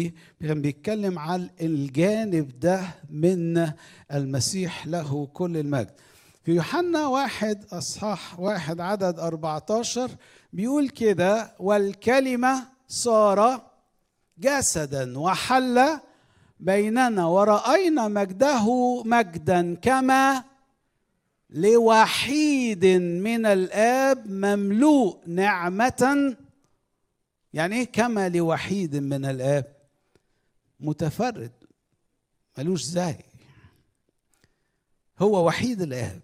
فيليبي كان بيتكلم عن الجانب ده من المسيح له كل المجد في يوحنا واحد أصحاح واحد عدد 14 بيقول كده والكلمة صار جسدا وحل بيننا ورأينا مجده مجدا كما لوحيد من الآب مملوء نعمة يعني ايه كما لوحيد من الآب متفرد ملوش زي هو وحيد الآب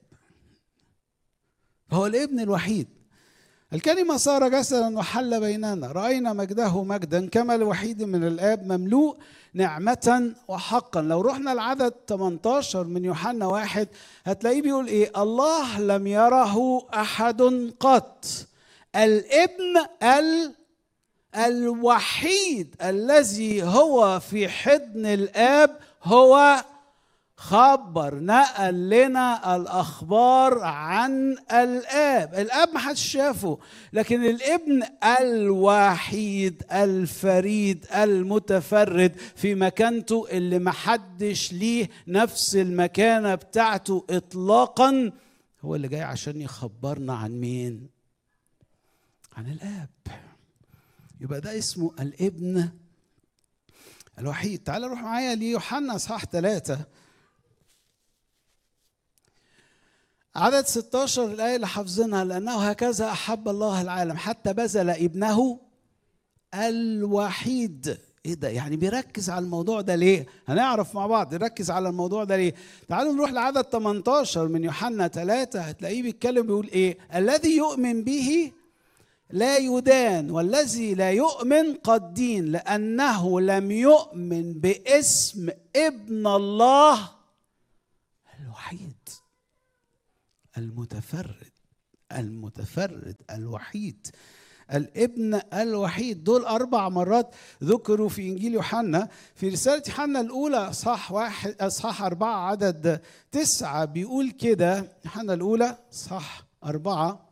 هو الابن الوحيد الكلمة صار جسدا وحل بيننا رأينا مجده مجدا كما الوحيد من الآب مملوء نعمة وحقا لو رحنا العدد 18 من يوحنا واحد هتلاقيه بيقول ايه الله لم يره أحد قط الابن ال الوحيد الذي هو في حضن الآب هو خبر نقل لنا الاخبار عن الاب الاب ما حدش شافه لكن الابن الوحيد الفريد المتفرد في مكانته اللي ما حدش ليه نفس المكانه بتاعته اطلاقا هو اللي جاي عشان يخبرنا عن مين عن الاب يبقى ده اسمه الابن الوحيد تعال روح معايا ليوحنا اصحاح ثلاثة عدد 16 الآية اللي حافظينها لأنه هكذا أحب الله العالم حتى بذل ابنه الوحيد ايه ده يعني بيركز على الموضوع ده ليه هنعرف مع بعض يركز على الموضوع ده ليه تعالوا نروح لعدد 18 من يوحنا 3 هتلاقيه بيتكلم بيقول ايه الذي يؤمن به لا يدان والذي لا يؤمن قد دين لأنه لم يؤمن باسم ابن الله الوحيد المتفرد المتفرد الوحيد الابن الوحيد دول أربع مرات ذكروا في إنجيل يوحنا في رسالة يوحنا الأولى أصحاح واحد أصحاح أربعة عدد تسعة بيقول كده يوحنا الأولى أصحاح أربعة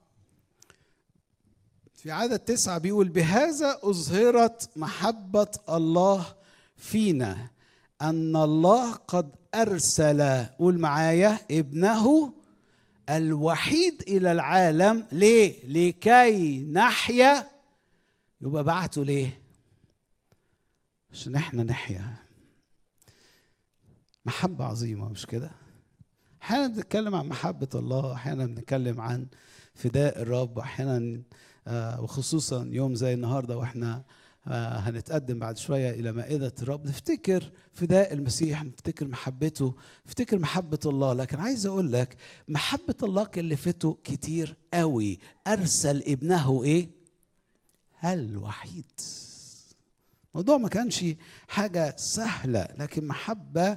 في عدد تسعة بيقول بهذا أظهرت محبة الله فينا أن الله قد أرسل قول معايا ابنه الوحيد إلى العالم ليه؟ لكي نحيا يبقى بعته ليه؟ عشان احنا نحيا محبة عظيمة مش كده؟ أحيانا بنتكلم عن محبة الله أحيانا بنتكلم عن فداء الرب أحيانا آه وخصوصا يوم زي النهارده واحنا آه هنتقدم بعد شوية إلى مائدة الرب نفتكر فداء المسيح نفتكر محبته نفتكر محبة الله لكن عايز أقول لك محبة الله كلفته كتير قوي أرسل ابنه إيه الوحيد الموضوع ما كانش حاجة سهلة لكن محبة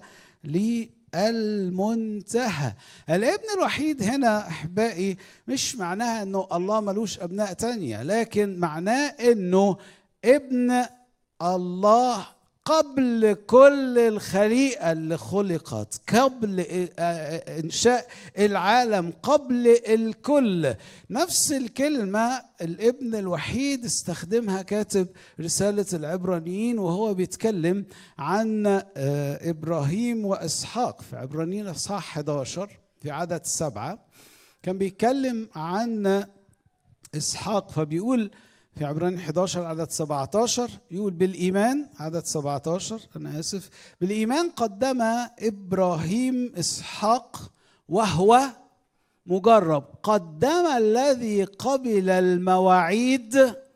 للمنتهى الابن الوحيد هنا أحبائي مش معناها أنه الله ملوش أبناء تانية لكن معناه أنه ابن الله قبل كل الخليقة اللي خلقت قبل إنشاء العالم قبل الكل نفس الكلمة الابن الوحيد استخدمها كاتب رسالة العبرانيين وهو بيتكلم عن إبراهيم وإسحاق في عبرانيين إصحاح 11 في عدد سبعة كان بيتكلم عن إسحاق فبيقول في عبراني 11 عدد 17 يقول بالإيمان عدد 17 أنا آسف بالإيمان قدم إبراهيم إسحاق وهو مجرب قدم الذي قبل المواعيد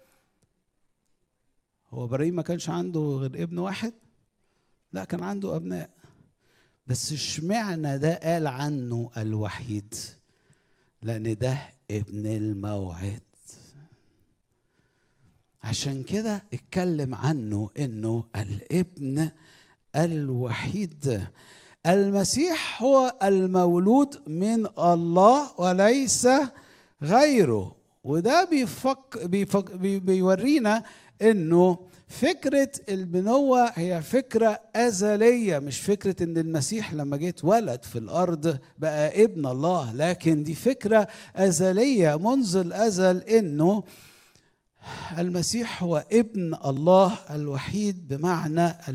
هو إبراهيم ما كانش عنده غير ابن واحد لا كان عنده أبناء بس اشمعنى ده قال عنه الوحيد لأن ده ابن الموعد عشان كده اتكلم عنه انه الابن الوحيد المسيح هو المولود من الله وليس غيره وده بيفك بيفك بي بيورينا انه فكرة البنوة هي فكرة أزلية مش فكرة إن المسيح لما جه اتولد في الأرض بقى ابن الله لكن دي فكرة أزلية منذ الأزل إنه المسيح هو ابن الله الوحيد بمعنى